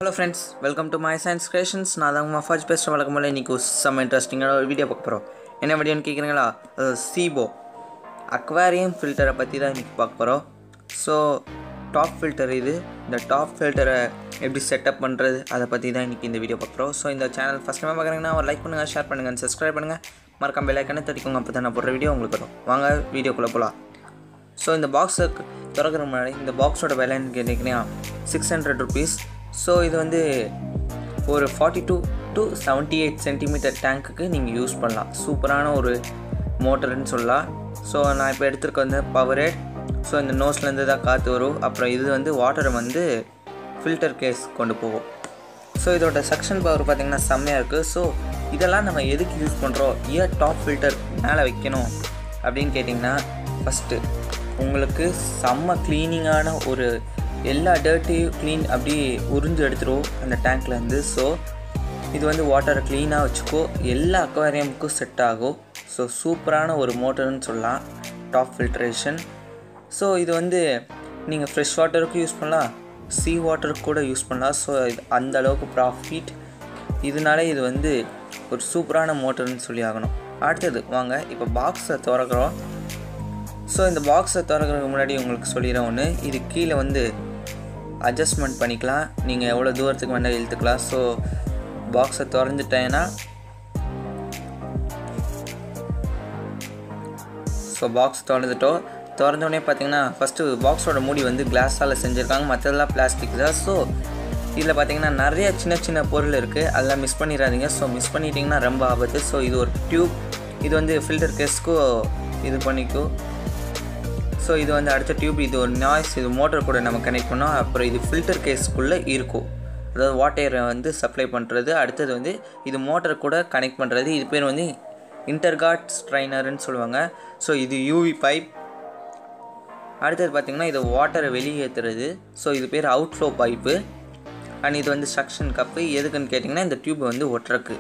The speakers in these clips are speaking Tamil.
hello friends welcome to my science creations நான் தான் மஃபாஜ் பேசுகிற வழக்கம் போல இன்றைக்கி செம்ம இன்ட்ரெஸ்டிங்கான ஒரு வீடியோ பார்க்க போகிறோம் என்ன வீடியோன்னு கேட்குறீங்களா அது சீபோ அக்வாரியம் ஃபில்டரை பற்றி தான் இன்றைக்கி பார்க்க போகிறோம் ஸோ டாப் ஃபில்டர் இது இந்த டாப் ஃபில்டரை எப்படி செட்டப் பண்ணுறது அதை பற்றி தான் இன்றைக்கி இந்த வீடியோ பார்க்குறோம் ஸோ இந்த சேனல் ஃபஸ்ட் டைம் பார்க்குறீங்கன்னா ஒரு லைக் பண்ணுங்கள் ஷேர் பண்ணுங்கள் சப்ஸ்கிரைப் பண்ணுங்கள் மறக்காம பெல்லைக்கனே தட்டிக்கோங்க அப்போ தான் நான் போடுற வீடியோ உங்களுக்கு வரும் வாங்க வீடியோக்குள்ளே போகலாம் ஸோ இந்த பாக்ஸை திறக்கிற முன்னாடி இந்த பாக்ஸோட விலைன்னு கேட்டிங்கன்னா சிக்ஸ் ஹண்ட்ரட் ருபீஸ் ஸோ இது வந்து ஒரு forty two to seventy eight centimetre டேங்க்குக்கு நீங்கள் யூஸ் பண்ணலாம் சூப்பரான ஒரு மோட்டர்னு சொல்லலாம் ஸோ நான் இப்போ எடுத்துருக்க வந்து பவரேட் ஸோ இந்த நோஸ்லேருந்து தான் காற்று வரும் அப்புறம் இது வந்து வாட்டரை வந்து ஃபில்டர் கேஸ் கொண்டு போகும் ஸோ இதோட செக்ஷன் பவர் பார்த்திங்கன்னா செம்மையாக இருக்குது ஸோ இதெல்லாம் நம்ம எதுக்கு யூஸ் பண்ணுறோம் ஏன் டாப் ஃபில்டர் மேலே வைக்கணும் அப்படின்னு கேட்டிங்கன்னா ஃபஸ்ட்டு உங்களுக்கு செம்ம க்ளீனிங்கான ஒரு எல்லா டர்ட்டையும் க்ளீன் அப்படி உறிஞ்சு எடுத்துரும் அந்த டேங்க்லேருந்து ஸோ இது வந்து வாட்டரை க்ளீனாக வச்சுக்கோ எல்லா அக்வாரியமுக்கும் செட் ஆகும் ஸோ சூப்பரான ஒரு மோட்டர்னு சொல்லலாம் டாப் ஃபில்ட்ரேஷன் ஸோ இது வந்து நீங்கள் ஃப்ரெஷ் வாட்டருக்கும் யூஸ் பண்ணலாம் சீ வாட்டருக்கு கூட யூஸ் பண்ணலாம் ஸோ இது அந்த அளவுக்கு ப்ராஃபிட் இதனால இது வந்து ஒரு சூப்பரான மோட்டர்னு சொல்லி ஆகணும் அடுத்தது வாங்க இப்போ பாக்ஸை திறக்கிறோம் ஸோ இந்த பாக்ஸை திறக்கிறதுக்கு முன்னாடி உங்களுக்கு சொல்லிடுறேன் ஒன்று இது கீழே வந்து அட்ஜஸ்ட்மெண்ட் பண்ணிக்கலாம் நீங்கள் எவ்வளோ தூரத்துக்கு வேணால் இழுத்துக்கலாம் ஸோ பாக்ஸை திறந்துட்டேன்னா ஸோ பாக்ஸ் திறந்துட்டோம் திறந்தோடனே பார்த்தீங்கன்னா ஃபஸ்ட்டு பாக்ஸோட மூடி வந்து கிளாஸால் செஞ்சுருக்காங்க மற்றதெல்லாம் பிளாஸ்டிக் தான் ஸோ இதில் பார்த்தீங்கன்னா நிறைய சின்ன சின்ன பொருள் இருக்குது அதெல்லாம் மிஸ் பண்ணிடாதீங்க ஸோ மிஸ் பண்ணிட்டீங்கன்னா ரொம்ப ஆபத்து ஸோ இது ஒரு டியூப் இது வந்து ஃபில்டர் கேஸ்க்கும் இது பண்ணிக்கும் ஸோ இது வந்து அடுத்த டியூப் இது ஒரு நாய்ஸ் இது மோட்டர் கூட நம்ம கனெக்ட் பண்ணோம் அப்புறம் இது ஃபில்டர் கேஸ்க்குள்ளே இருக்கும் அதாவது வாட்டரை வந்து சப்ளை பண்ணுறது அடுத்தது வந்து இது மோட்டர் கூட கனெக்ட் பண்ணுறது இது பேர் வந்து இன்டர்காட் ஸ்ட்ரைனர்னு சொல்லுவாங்க ஸோ இது யூவி பைப் அடுத்தது பார்த்திங்கன்னா இது வாட்டரை வெளியேற்றுறது ஸோ இது பேர் அவுட்ஃப்ளோ பைப்பு அண்ட் இது வந்து சக்ஷன் கப்பு எதுக்குன்னு கேட்டிங்கன்னா இந்த டியூப் வந்து ஒட்டுறக்கு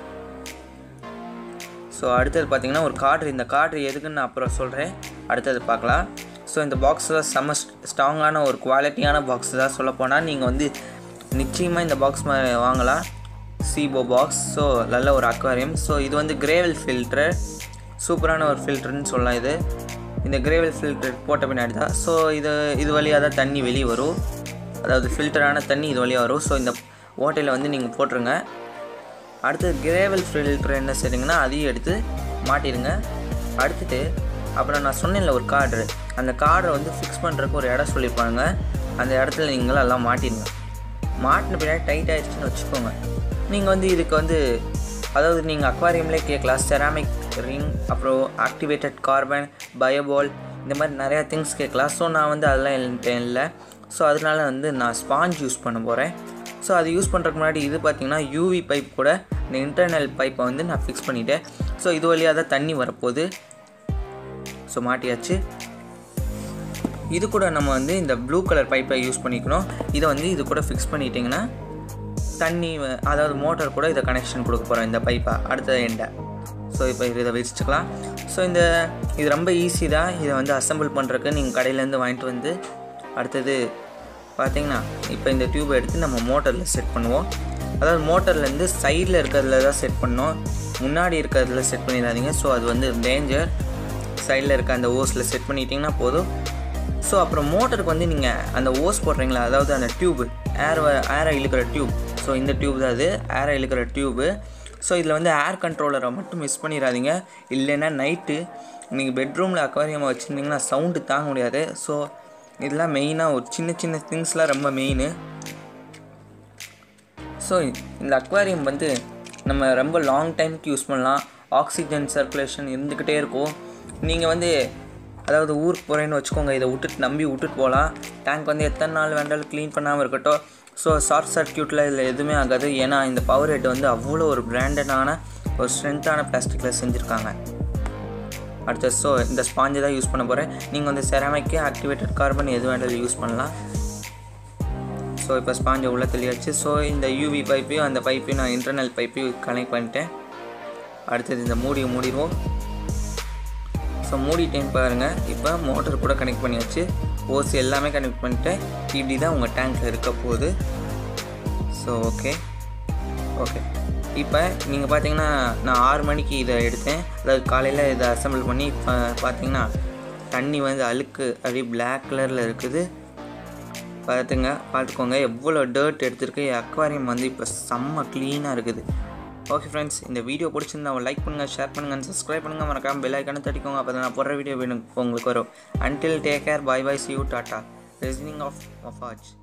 ஸோ அடுத்தது பார்த்திங்கன்னா ஒரு கார்டு இந்த கார்டு எதுக்குன்னு நான் அப்புறம் சொல்கிறேன் அடுத்தது பார்க்கலாம் ஸோ இந்த பாக்ஸில் செம்ம ஸ்ட்ராங்கான ஒரு குவாலிட்டியான பாக்ஸ் தான் சொல்ல போனால் நீங்கள் வந்து நிச்சயமாக இந்த பாக்ஸ் வாங்கலாம் சீபோ பாக்ஸ் ஸோ நல்ல ஒரு அக்வாரியம் ஸோ இது வந்து கிரேவல் ஃபில்ட்ரு சூப்பரான ஒரு ஃபில்ட்ருன்னு சொல்லலாம் இது இந்த கிரேவல் ஃபில்ட்ரு போட்ட பின்னாடி தான் ஸோ இது இது வழியாக தான் தண்ணி வெளியே வரும் அதாவது ஃபில்டரான தண்ணி இது வழியாக வரும் ஸோ இந்த ஓட்டையில் வந்து நீங்கள் போட்டுருங்க அடுத்து கிரேவல் ஃபில்ட்ரு என்ன செய்றீங்கன்னா அதையும் எடுத்து மாட்டிடுங்க அடுத்துட்டு அப்புறம் நான் சொன்னேன்ல ஒரு கார்டு அந்த கார்டை வந்து ஃபிக்ஸ் பண்ணுறதுக்கு ஒரு இடம் சொல்லியிருப்பாங்க அந்த இடத்துல நீங்களும் எல்லாம் மாட்டிடுங்க மாட்டின பின்னாடி டைட் ஆகிடுச்சுன்னு வச்சுக்கோங்க நீங்கள் வந்து இதுக்கு வந்து அதாவது நீங்கள் அக்வாரியம்லேயே கேட்கலாம் செராமிக் ரிங் அப்புறம் ஆக்டிவேட்டட் கார்பன் பயோபால் இந்த மாதிரி நிறையா திங்ஸ் கேட்கலாம் ஸோ நான் வந்து அதெல்லாம் என்கிட்ட இல்லை ஸோ அதனால வந்து நான் ஸ்பாஞ்ச் யூஸ் பண்ண போகிறேன் ஸோ அது யூஸ் பண்ணுறதுக்கு முன்னாடி இது பார்த்திங்கன்னா யூவி பைப் கூட இந்த இன்டர்னல் பைப்பை வந்து நான் ஃபிக்ஸ் பண்ணிட்டேன் ஸோ இது வழியாக தான் தண்ணி வரப்போகுது ஸோ மாட்டியாச்சு இது கூட நம்ம வந்து இந்த ப்ளூ கலர் பைப்பை யூஸ் பண்ணிக்கணும் இதை வந்து இது கூட ஃபிக்ஸ் பண்ணிட்டிங்கன்னா தண்ணி அதாவது மோட்டர் கூட இதை கனெக்ஷன் கொடுக்க போகிறோம் இந்த பைப்பை அடுத்த எண்டை ஸோ இப்போ இதை வச்சுக்கலாம் ஸோ இந்த இது ரொம்ப ஈஸி தான் இதை வந்து அசம்பிள் பண்ணுறதுக்கு நீங்கள் கடையிலேருந்து வாங்கிட்டு வந்து அடுத்தது பார்த்தீங்கன்னா இப்போ இந்த டியூப்பை எடுத்து நம்ம மோட்டரில் செட் பண்ணுவோம் அதாவது மோட்டர்லேருந்து சைடில் இருக்கிறதுல தான் செட் பண்ணோம் முன்னாடி இருக்கிறதுல செட் பண்ணிடாதீங்க ஸோ அது வந்து டேஞ்சர் சைடில் இருக்க அந்த ஓஸில் செட் பண்ணிட்டீங்கன்னா போதும் ஸோ அப்புறம் மோட்டருக்கு வந்து நீங்கள் அந்த ஓஸ் போடுறீங்களா அதாவது அந்த டியூப் ஏர் ஏரை இழுக்கிற டியூப் ஸோ இந்த டியூப் தான் அது ஏரை இழுக்கிற டியூபு ஸோ இதில் வந்து ஏர் கண்ட்ரோலரை மட்டும் மிஸ் பண்ணிடாதீங்க இல்லைன்னா நைட்டு நீங்கள் பெட்ரூமில் அக்வாரியமாக வச்சுருந்தீங்கன்னா சவுண்டு தாங்க முடியாது ஸோ இதெல்லாம் மெயினாக ஒரு சின்ன சின்ன திங்ஸ்லாம் ரொம்ப மெயின் ஸோ இந்த அக்வாரியம் வந்து நம்ம ரொம்ப லாங் டைமுக்கு யூஸ் பண்ணலாம் ஆக்சிஜன் சர்க்குலேஷன் இருந்துக்கிட்டே இருக்கும் நீங்கள் வந்து அதாவது ஊருக்கு போகிறேன்னு வச்சுக்கோங்க இதை விட்டுட்டு நம்பி விட்டுட்டு போகலாம் டேங்க் வந்து எத்தனை நாள் வேண்டாலும் க்ளீன் பண்ணாமல் இருக்கட்டும் ஸோ ஷார்ட் சர்க்கியூட்டில் இதில் எதுவுமே ஆகாது ஏன்னா இந்த பவர் ஹெட் வந்து அவ்வளோ ஒரு பிராண்டடான ஒரு ஸ்ட்ரென்த்தான பிளாஸ்டிக்கில் செஞ்சுருக்காங்க அடுத்து ஸோ இந்த ஸ்பாஞ்சை தான் யூஸ் பண்ண போகிறேன் நீங்கள் வந்து செராமிக்கு ஆக்டிவேட்டட் கார்பன் எது வேண்டாலும் யூஸ் பண்ணலாம் ஸோ இப்போ ஸ்பாஞ்சை உள்ளே தெளியாச்சு ஸோ இந்த யூவி பைப்பையும் அந்த பைப்பையும் நான் இன்டர்னல் பைப்பையும் கனெக்ட் பண்ணிட்டேன் அடுத்தது இந்த மூடியை மூடிடுவோம் ஸோ மூடிட்டேன் பாருங்கள் இப்போ மோட்டர் கூட கனெக்ட் பண்ணியாச்சு ஓஸ் எல்லாமே கனெக்ட் பண்ணிட்டேன் இப்படி தான் உங்கள் டேங்க்கில் இருக்க போகுது ஸோ ஓகே ஓகே இப்போ நீங்கள் பார்த்தீங்கன்னா நான் ஆறு மணிக்கு இதை எடுத்தேன் அதாவது காலையில் இதை அசம்பிள் பண்ணி இப்போ பார்த்தீங்கன்னா தண்ணி வந்து அழுக்கு அப்படியே பிளாக் கலரில் இருக்குது பார்த்துங்க பார்த்துக்கோங்க எவ்வளோ டர்ட் எடுத்திருக்கு அக்வாரியம் வந்து இப்போ செம்ம க்ளீனாக இருக்குது ஓகே ஃப்ரெண்ட்ஸ் இந்த வீடியோ பிடிச்சிருந்தா லைக் பண்ணுங்கள் ஷேர் பண்ணுங்கள் சப்ஸ்கிரைப் பண்ணுங்கள் மறக்காமல் பெல் ஐக்கானு தட்டிக்கோங்க அப்போ தான் நான் போடுற வீடியோ வேணும் உங்களுக்கு வரும் until take care bye bye see you டாட்டா லிஸ்னிங் ஆஃப் ஆஃப் வாட்ச்